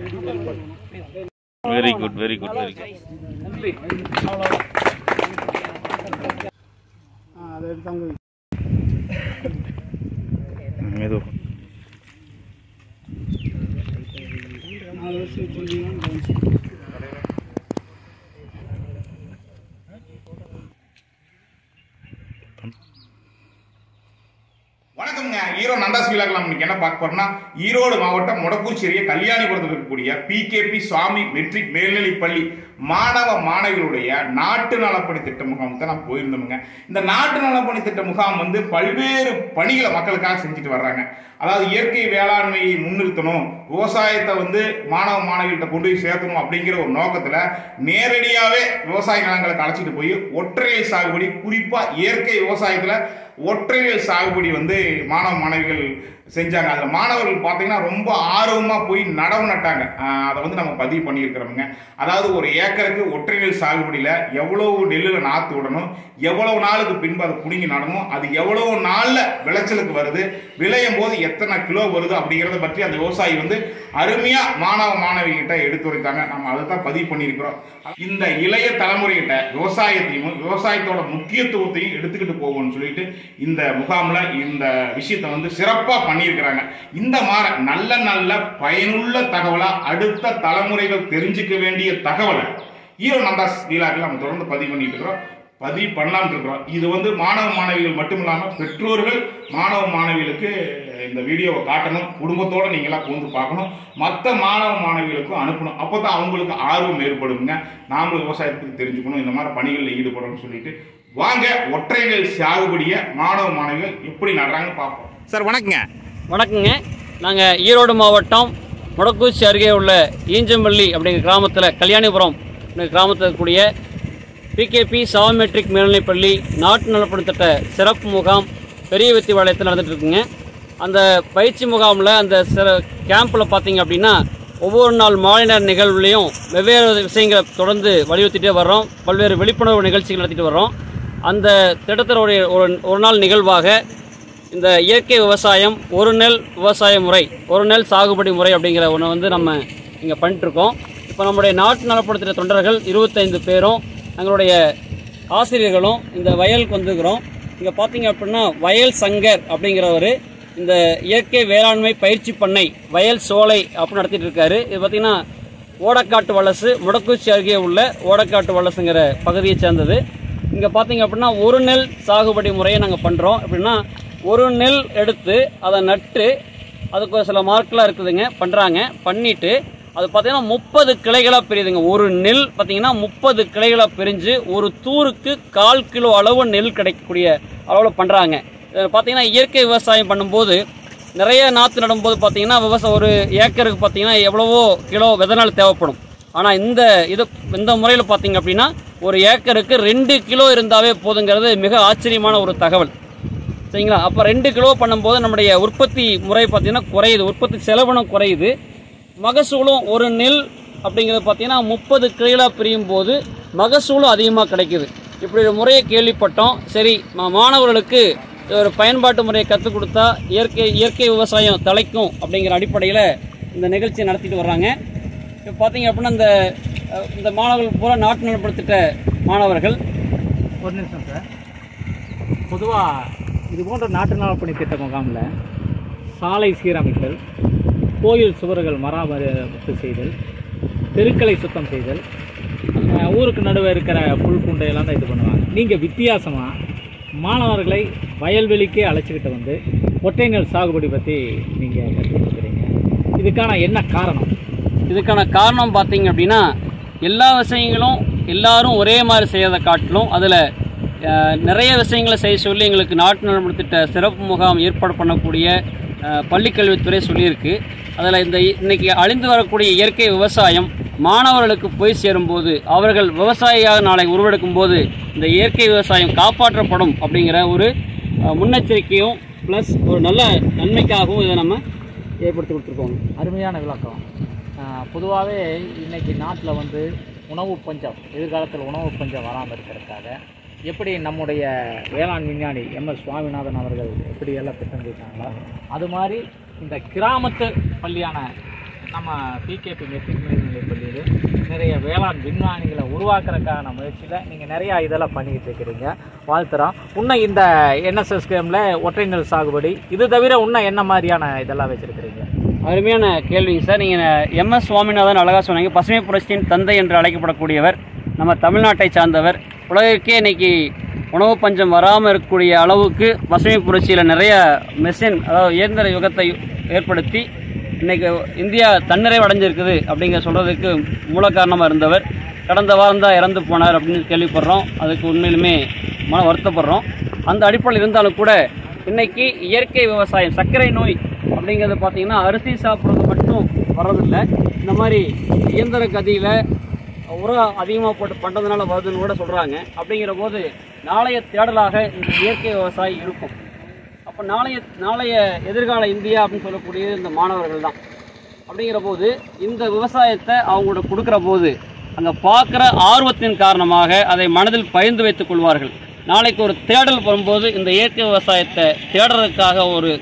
Very good very good very good அதை எடுத்து அங்கே மெது நாலு வருஷம் வச்சுருந்தீங்கன்னா வணக்கம்ங்க ஈரோ நந்தாஸ் விழாக்கலாம் இன்னைக்கு என்ன பார்க்க போறோம்னா ஈரோடு மாவட்டம் முடக்கூச்சேரிய கல்யாணிபுரத்தில் இருக்கக்கூடிய பிகேபி சுவாமி மெட்ரிக் மேல்நிலைப் பள்ளி மாணவ மாணவிகளுடைய நாட்டு நலப்பணி திட்ட முகாம் தான் நான் போயிருந்தோமுங்க இந்த நாட்டு நலப்பணி திட்ட முகாம் வந்து பல்வேறு பணிகளை மக்களுக்காக செஞ்சுட்டு வர்றாங்க அதாவது இயற்கை வேளாண்மையை முன்னிறுத்தணும் விவசாயத்தை வந்து மாணவ மாணவிகள்கிட்ட கொண்டு போய் சேர்த்தணும் அப்படிங்கிற ஒரு நோக்கத்துல நேரடியாவே விவசாய நிலங்களுக்கு அழைச்சிட்டு போய் ஒற்றையை சாகுபடி குறிப்பா இயற்கை விவசாயத்துல ஒற்றைகள் சாகுபடி வந்து மாணவ மாணவிகள் செஞ்சாங்க அதில் மாணவர்கள் பார்த்தீங்கன்னா ரொம்ப ஆர்வமாக போய் நடவு நட்டாங்க ஆஹ் அதை வந்து நம்ம பதிவு பண்ணியிருக்கிறோமுங்க அதாவது ஒரு ஏக்கருக்கு ஒற்றைகள் சாகுபடியில் எவ்வளவு நெல்லில் நாற்று விடணும் எவ்வளவு நாளுக்கு பின்பு அதை பிடுங்கி நடணும் அது எவ்வளவு நாளில் விளைச்சலுக்கு வருது விளையும் போது எத்தனை கிலோ வருது அப்படிங்கிறத பற்றி அந்த விவசாயி வந்து அருமையாக மாணவ மாணவிகிட்ட எடுத்துரைத்தாங்க நம்ம அதை தான் பதிவு பண்ணியிருக்கிறோம் இந்த இளைய தலைமுறைகிட்ட விவசாயத்தையும் விவசாயத்தோட முக்கியத்துவத்தையும் எடுத்துக்கிட்டு போகணும்னு சொல்லிட்டு இந்த முகாம்ல இந்த விஷயத்தை வந்து சிறப்பா பண்ணியிருக்கிறாங்க இந்த மாதிரி நல்ல நல்ல பயனுள்ள தகவலா அடுத்த தலைமுறைகள் தெரிஞ்சுக்க வேண்டிய தகவலை ஈரோ நந்தாஸ் வீலாக்கில் நம்ம தொடர்ந்து பதிவு பண்ணிட்டு இருக்கிறோம் பதிவு பண்ணலாம்னு இருக்கிறோம் இது வந்து மாணவ மாணவிகள் மட்டும் இல்லாமல் பெற்றோர்கள் மாணவ மாணவிகளுக்கு இந்த வீடியோவை காட்டணும் குடும்பத்தோட நீங்களாம் வந்து பார்க்கணும் மற்ற மாணவ மாணவிகளுக்கும் அனுப்பணும் அப்போ தான் அவங்களுக்கு ஆர்வம் ஏற்படுங்க நாமளும் விவசாயத்துக்கு தெரிஞ்சுக்கணும் இந்த மாதிரி பணிகளில் ஈடுபடணும்னு சொல்லிட்டு வாங்க ஒற்றைகள் சாகுபடியை மாணவ மாணவிகள் எப்படி நடுறாங்கன்னு பார்ப்போம் சார் வணக்கங்க வணக்கங்க நாங்கள் ஈரோடு மாவட்டம் முடக்கூச்சி அருகே உள்ள ஈஞ்சம்பள்ளி அப்படிங்கிற கிராமத்தில் கல்யாணிபுரம் அப்படிங்கிற கிராமத்தில் இருக்கக்கூடிய பிகேபி சாவமெட்ரிக் மேல்நிலைப்பள்ளி நாட்டு நலப்பணி திட்ட சிறப்பு முகாம் பெரிய வெத்தி பாளையத்தில் நடந்துட்டு இருக்குங்க அந்த பயிற்சி முகாமில் அந்த சிற கேம்பில் பார்த்தீங்க அப்படின்னா ஒவ்வொரு நாள் மாலை நேர நிகழ்வுலையும் வெவ்வேறு விஷயங்களை தொடர்ந்து வலியுறுத்திட்டே வர்றோம் பல்வேறு விழிப்புணர்வு நிகழ்ச்சிகள் நடத்திட்டு வர்றோம் அந்த திட்டத்தினுடைய ஒரு ஒரு நாள் நிகழ்வாக இந்த இயற்கை விவசாயம் ஒரு நெல் விவசாய முறை ஒரு நெல் சாகுபடி முறை அப்படிங்கிற ஒன்று வந்து நம்ம இங்கே பண்ணிட்டுருக்கோம் இப்போ நம்முடைய நாட்டு நலப்படுத்துகிற தொண்டர்கள் இருபத்தைந்து பேரும் எங்களுடைய ஆசிரியர்களும் இந்த வயலுக்கு வந்துக்கிறோம் இங்கே பார்த்தீங்க அப்படின்னா வயல் சங்கர் அப்படிங்கிறவர் இந்த இயற்கை வேளாண்மை பயிற்சி பண்ணை வயல் சோலை அப்படின்னு நடத்திட்டு இருக்காரு இது பார்த்தீங்கன்னா ஓடக்காட்டு வலசு முடக்குச்சி அருகே உள்ள ஓடக்காட்டு வலசுங்கிற பகுதியை சேர்ந்தது இங்கே பார்த்தீங்க அப்படின்னா ஒரு நெல் சாகுபடி முறையை நாங்கள் பண்ணுறோம் எப்படின்னா ஒரு நெல் எடுத்து அதை நட்டு அதுக்கு ஒரு சில மார்க்கெலாம் இருக்குதுங்க பண்ணுறாங்க பண்ணிட்டு அது பார்த்தீங்கன்னா முப்பது கிளைகளாக பிரியுதுங்க ஒரு நெல் பார்த்தீங்கன்னா முப்பது கிளைகளாக பிரிஞ்சு ஒரு தூருக்கு கால் கிலோ அளவு நெல் கிடைக்கக்கூடிய அளவில் பண்ணுறாங்க பார்த்தீங்கன்னா இயற்கை விவசாயம் பண்ணும்போது நிறைய நாற்று நடும்போது பார்த்தீங்கன்னா விவசாயம் ஒரு ஏக்கருக்கு பார்த்தீங்கன்னா எவ்வளவோ கிலோ விதை நாள் தேவைப்படும் ஆனால் இந்த இது இந்த முறையில் பார்த்தீங்க அப்படின்னா ஒரு ஏக்கருக்கு ரெண்டு கிலோ இருந்தாவே போதுங்கிறது மிக ஆச்சரியமான ஒரு தகவல் சரிங்களா அப்போ ரெண்டு கிலோ பண்ணும்போது நம்முடைய உற்பத்தி முறை பார்த்தீங்கன்னா குறையுது உற்பத்தி செலவினம் குறையுது மகசூலும் ஒரு நெல் அப்படிங்கிறது பார்த்தீங்கன்னா முப்பது கிலோலாக பிரியும் போது மகசூலும் அதிகமாக கிடைக்குது இப்படி ஒரு முறையை கேள்விப்பட்டோம் சரி மா- மாணவர்களுக்கு ஒரு பயன்பாட்டு முறையை கற்றுக் கொடுத்தா இயற்கை இயற்கை விவசாயம் தலைக்கும் அப்படிங்கிற அடிப்படையில் இந்த நிகழ்ச்சியை நடத்திட்டு வர்றாங்க இப்போ பார்த்தீங்க அப்படின்னா இந்த அஹ், இந்த மாணவர்கள் பூரா நாட்டு நலப்படுத்திட்ட மாணவர்கள் ஒரு நிமிஷம் சார் பொதுவாக இது போன்ற நாட்டு நலப்பணி திட்ட முகாமில் சாலை சீரமைத்தல் கோயில் சுவர்கள் மராமத்து செய்தல் தெருக்களை சுத்தம் செய்தல் அஹ் ஊருக்கு நடுவே இருக்கிற புல் குண்டையெல்லாம் தான் இது பண்ணுவாங்க நீங்கள் வித்தியாசமாக மாணவர்களை வயல்வெளிக்கே அழைச்சிக்கிட்டு வந்து ஒற்றை நெல் சாகுபடி பற்றி நீங்கள் கற்றுக் கொடுக்குறீங்க இதுக்கான என்ன காரணம் இதுக்கான காரணம் பார்த்தீங்க அப்படின்னா எல்லா விஷயங்களும் எல்லாரும் ஒரே மாதிரி செய்யறதை காட்டிலும் அதில் நிறைய விஷயங்களை செய்ய சொல்லி எங்களுக்கு நாட்டு நலன் திட்ட சிறப்பு முகாம் ஏற்பாடு பண்ணக்கூடிய அஹ், பள்ளிக்கல்வித்துறை சொல்லியிருக்கு அதில் இந்த இ- இன்னைக்கு அழிந்து வரக்கூடிய இயற்கை விவசாயம் மாணவர்களுக்கு போய் சேரும்போது அவர்கள் விவசாயியாக நாளை உருவெடுக்கும் போது இந்த இயற்கை விவசாயம் காப்பாற்றப்படும் அப்படிங்கிற ஒரு அஹ், முன்னெச்சரிக்கையும் ப்ளஸ் ஒரு நல்ல நன்மைக்காகவும் இதை நம்ம ஏற்படுத்தி கொடுத்துருக்கோம் அருமையான விளக்கம் பொதுவாகவே இன்னைக்கு நாட்டில் வந்து உணவு பஞ்சம் எதிர்காலத்தில் உணவு பஞ்சம் வராமல் இருக்கிறதுக்காக எப்படி நம்முடைய வேளாண் விஞ்ஞானி எம் எஸ் சுவாமிநாதன் அவர்கள் எப்படி எல்லாம் திட்டம் தீட்டாங்களோ அது மாதிரி இந்த கிராமத்து பள்ளியான நம்ம பிகேபி மெட்ரிக் மேல்நிலைப் பள்ளியில் நிறைய வேளாண் விஞ்ஞானிகளை உருவாக்குறதுக்கான முயற்சியில் நீங்கள் நிறையா இதெல்லாம் பண்ணிக்கிட்டு இருக்கிறீங்க வாழ்த்துறோம் இன்னும் இந்த என்எஸ்எஸ் கேமில் ஒற்றை நெல் சாகுபடி இது தவிர இன்னும் என்ன மாதிரியான இதெல்லாம் வச்சுருக்கிறீங்க அருமையான கேள்விங்க சார் நீங்கள் எம்எஸ் சுவாமிநாதன் அழகாக சொன்னீங்க பசுமை புரட்சியின் தந்தை என்று அழைக்கப்படக்கூடியவர் நம்ம தமிழ்நாட்டை சார்ந்தவர் உலகிற்கே இன்னைக்கு உணவு பஞ்சம் வராமல் இருக்கக்கூடிய அளவுக்கு பசுமை புரட்சியில் நிறைய மெஷின் அதாவது இயந்திர யுகத்தை ஏற்படுத்தி இன்னைக்கு இந்தியா தன்னிறைவு அடைஞ்சிருக்குது அப்படிங்கிற சொல்கிறதுக்கு மூல காரணமாக இருந்தவர் கடந்த வாரம் தான் இறந்து போனார் அப்படின்னு கேள்விப்படுறோம் அதுக்கு உண்மையிலுமே மன வருத்தப்படுறோம் அந்த அடிப்படையில் இருந்தாலும் கூட இன்னைக்கு இயற்கை விவசாயம் சர்க்கரை நோய் அப்படிங்கிறது பார்த்தீங்கன்னா அரிசி சாப்பிட்றது மட்டும் வர்றதில்லை இந்த மாதிரி இயந்திர கதியில் உரம் அதிகமாக போட்டு பண்ணுறதுனால வருதுன்னு கூட சொல்கிறாங்க அப்படிங்கிற போது நாளைய தேடலாக இந்த இயற்கை விவசாயி இருக்கும் அப்போ நாளைய நாளைய எதிர்கால இந்தியா அப்படின்னு சொல்லக்கூடியது இந்த மாணவர்கள் தான் அப்படிங்கிற போது இந்த விவசாயத்தை அவங்களோட கொடுக்குற போது அங்கே பார்க்குற ஆர்வத்தின் காரணமாக அதை மனதில் பகிர்ந்து வைத்துக் கொள்வார்கள் நாளைக்கு ஒரு தேடல் வரும்போது இந்த இயற்கை விவசாயத்தை தேடுறதுக்காக ஒரு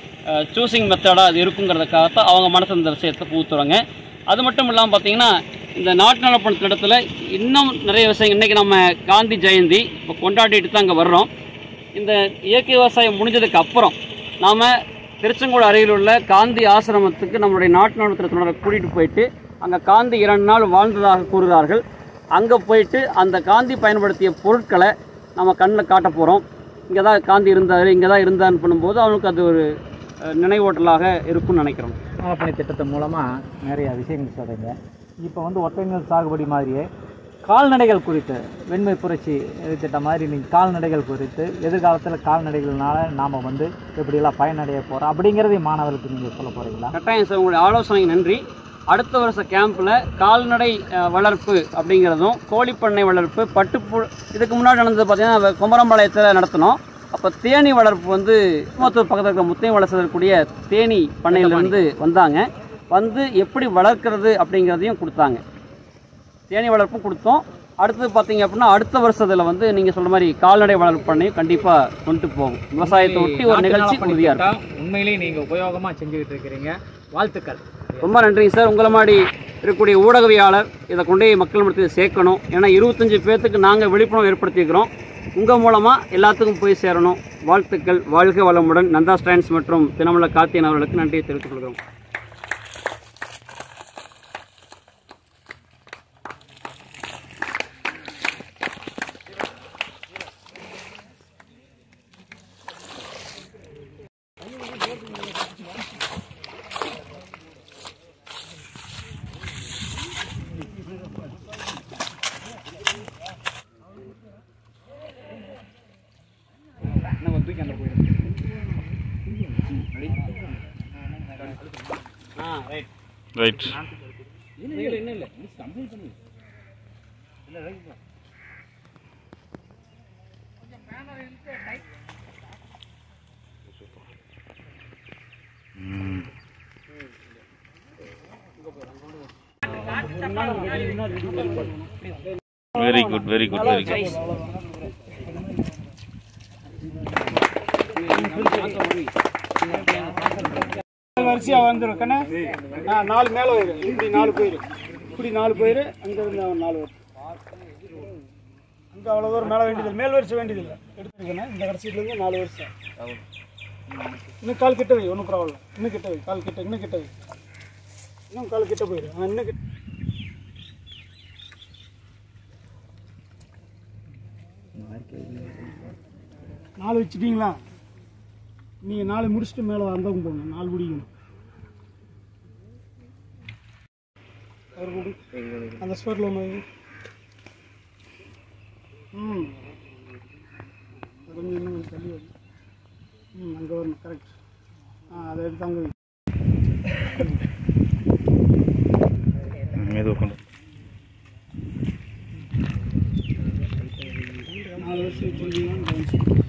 சூசிங் மெத்தடாக அது இருக்குங்கிறதுக்காகத்தான் அவங்க மனசு இந்த விஷயத்தை பூத்துறாங்க அது மட்டும் இல்லாமல் பார்த்தீங்கன்னா இந்த நாட்டு நலப்பண திட்டத்தில் இன்னும் நிறைய விஷயம் இன்றைக்கி நம்ம காந்தி ஜெயந்தி இப்போ கொண்டாடிட்டு தான் அங்கே வர்றோம் இந்த இயற்கை விவசாயம் முடிஞ்சதுக்கு அப்புறம் நாம் திருச்செங்கோடு அருகில் உள்ள காந்தி ஆசிரமத்துக்கு நம்மளுடைய நாட்டு நலத்திட்டத்தினரை கூட்டிகிட்டு போயிட்டு அங்கே காந்தி இரண்டு நாள் வாழ்ந்ததாக கூறுகிறார்கள் அங்கே போயிட்டு அந்த காந்தி பயன்படுத்திய பொருட்களை நம்ம கண்ணில் காட்ட போகிறோம் இங்கே தான் காந்தி இருந்தார் இங்கே தான் இருந்தார்னு பண்ணும்போது அவனுக்கு அது ஒரு அஹ், நினைவூட்டலாக இருக்கும்னு நினைக்கிறோம் நலப்பணி திட்டத்தின் மூலமாக நிறைய விஷயங்கள் சொல்கிறீங்க இப்போ வந்து ஒற்றை நெல் சாகுபடி மாதிரியே கால்நடைகள் குறித்து வெண்மை புரட்சி திட்டம் மாதிரி நீங்கள் கால்நடைகள் குறித்து எதிர்காலத்தில் கால்நடைகள்னால நாம் வந்து எப்படியெல்லாம் பயனடைய போகிறோம் அப்படிங்கிறதையும் மாணவர்களுக்கு நீங்கள் சொல்ல போகிறீங்களா கட்டாயம் சார் உங்களுடைய ஆலோசனைக்கு நன்றி அடுத்த வருஷ கேம்பில் கால்நடை அஹ், வளர்ப்பு அப்படிங்கிறதும் கோழிப்பண்ணை வளர்ப்பு பட்டுப்பு இதுக்கு முன்னாடி நடந்தது பார்த்தீங்கன்னா குமரம்பாளையத்தில் நடத்தினோம் அப்போ தேனி வளர்ப்பு வந்து மூத்தூர் பக்கத்தில் இருக்கிற முத்தையும் வளர்ச்சிருக்கக்கூடிய தேனி பண்ணையிலேருந்து வந்தாங்க வந்து எப்படி வளர்க்கிறது அப்படிங்கிறதையும் கொடுத்தாங்க தேனி வளர்ப்பும் கொடுத்தோம் அடுத்தது பார்த்தீங்க அப்படின்னா அடுத்த வருஷத்தில் வந்து நீங்கள் சொல்ற மாதிரி கால்நடை வளர்ப்பு பண்ணையும் கண்டிப்பாக கொண்டு போகும் விவசாயத்தை ஒட்டி ஒரு நிகழ்ச்சி உறுதியாக இருக்கும் உண்மையிலேயே நீங்கள் உபயோகமாக செஞ்சுக்கிட்டு இருக்கிறீங்க வாழ்த்துக்கள் ரொம்ப நன்றிங்க சார் உங்களை மாதிரி இருக்கக்கூடிய ஊடகவியாளர் இதை கொண்டு போய் மக்கள் மத்தியில் சேர்க்கணும் ஏன்னா இருபத்தஞ்சு பேர்த்துக்கு நாங்கள் விழிப்புணர்வு ஏற்படுத்தியிருக்கிறோம் உங்கள் மூலமாக எல்லாத்துக்கும் போய் சேரணும் வாழ்த்துக்கள் வாழ்க வளமுடன் நந்தா ஸ்டான்ஸ் மற்றும் தினமல கார்த்தியன் அவர்களுக்கு நன்றியை தெரிவித்துக் கொள்கிறோம் ஆ ரைட் ரைட் இல்லை இன்னும் இல்லை very good very good very good வரிசையாக வந்துடும் கண்ணே ஆ நாலு மேலே வரும் இப்படி நாலு போயிரு இப்படி நாலு போயிரு அங்கேருந்து அவன் நாலு வரும் அங்கே அவ்வளோ தூரம் மேலே வேண்டியதில்லை மேல் வரிசை வேண்டியதில்லை எடுத்துருக்கேன் இந்த கடைசியிலேருந்து நாலு வருஷம் இன்னும் கால் கிட்ட வை ஒன்றும் ப்ராப்ளம் இன்னும் கிட்ட வை கால் கிட்ட இன்னும் கிட்ட வை இன்னும் கால் கிட்ட போயிரு ஆ இன்னும் கிட்ட நாலு வச்சுட்டீங்களா நீங்கள் நாலு முடிச்சுட்டு மேலே வந்தவங்க போங்க நாலு முடிக்கணும் அவர் கொடு. அந்த ஸ்போர்ட்டில் ஒன்று வை. ம் அது கொஞ்சம் இன்னும் கொஞ்சம் தள்ளி வரும் ம் அங்கே வரணும் கரெக்ட் ஆ அதை எடுத்து அங்கே வை. மெதுவாக கொண்டு நாலு வருஷம் வச்சுருந்தீங்கன்னா கவனிச்சு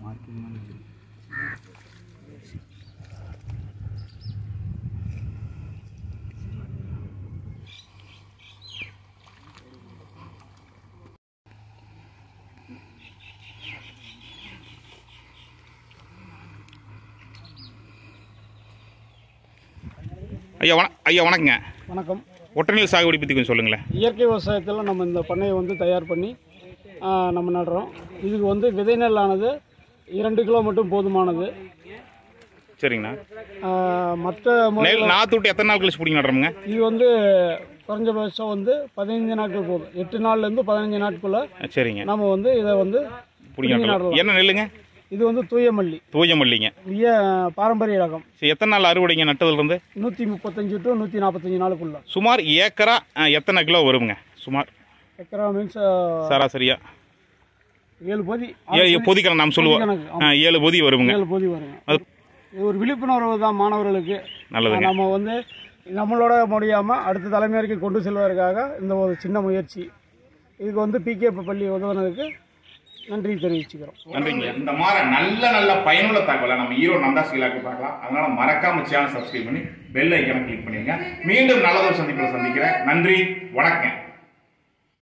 ஐயா வண ஐயா வணக்கங்க வணக்கம் ஒட்டநெல் சாகுபடி பற்றி கொஞ்சம் சொல்லுங்களேன் இயற்கை விவசாயத்தில் நம்ம இந்த பண்ணையை வந்து தயார் பண்ணி ஆ, நம்ம நடுறோம் இதுக்கு வந்து விதை நெல்லானது இரண்டு கிலோ மட்டும் போதுமானது சரிங்கண்ணா மற்ற முறை நெல் நாற்று விட்டு எத்தனை நாள் கழிச்சு பிடிங்க நடுறோமுங்க இது வந்து குறைஞ்சபட்சம் வந்து பதினஞ்சு நாட்கள் போதும் எட்டு நாள்லேருந்து பதினஞ்சு நாட்குள்ள ஆ, சரிங்க நம்ம வந்து இதை வந்து பிடிங்க நடலாம் நடலாம். என்ன நெல்லுங்க இது வந்து தூய மல்லி தூய மல்லிங்க இய பாரம்பரிய ரகம் சரி எத்தனை நாள் அறுவடைங்க நட்டதுலேருந்து நூற்றி முப்பத்தஞ்சு டு நூற்றி நாற்பத்தஞ்சு நாளுக்குள்ள சுமார் ஏக்கரா ஆ, எத்தனை கிலோ வருங்க சுமார் எக்கரா மீன்ஸ் சராசரியா ஏழு பொதி ஏ பொதிக்கணை நாம் சொல்லுவோம் பொதி கணக்கு, ஆ, ஏழு பொதி வருங்க ஏழு பொதி வருங்க அது- இது ஒரு விழிப்புணர்வு தான் மாணவர்களுக்கு நல்லதுங்க நம்ம வந்து நம்மளோட முடியாமல் அடுத்த தலைமுறைக்கு கொண்டு செல்வதற்காக இந்த ஒரு சின்ன முயற்சி இதுக்கு வந்து பிகே பள்ளி உதவுனதுக்கு நன்றி தெரிவிச்சுக்கிறோம் நன்றிங்க இந்த மாதிரி நல்ல நல்ல பயனுள்ள தகவலை நம்ம ஈரோ நந்தா சீலாக்கு பார்க்கலாம் அதனால மறக்காம சேனல் சப்ஸ்கிரைப் பண்ணி பெல் ஐக்கனை கிளிக் பண்ணிருங்க மீண்டும் நல்லதொரு சந்திப்பில் சந்திக்கிறேன் நன்றி வணக்கம்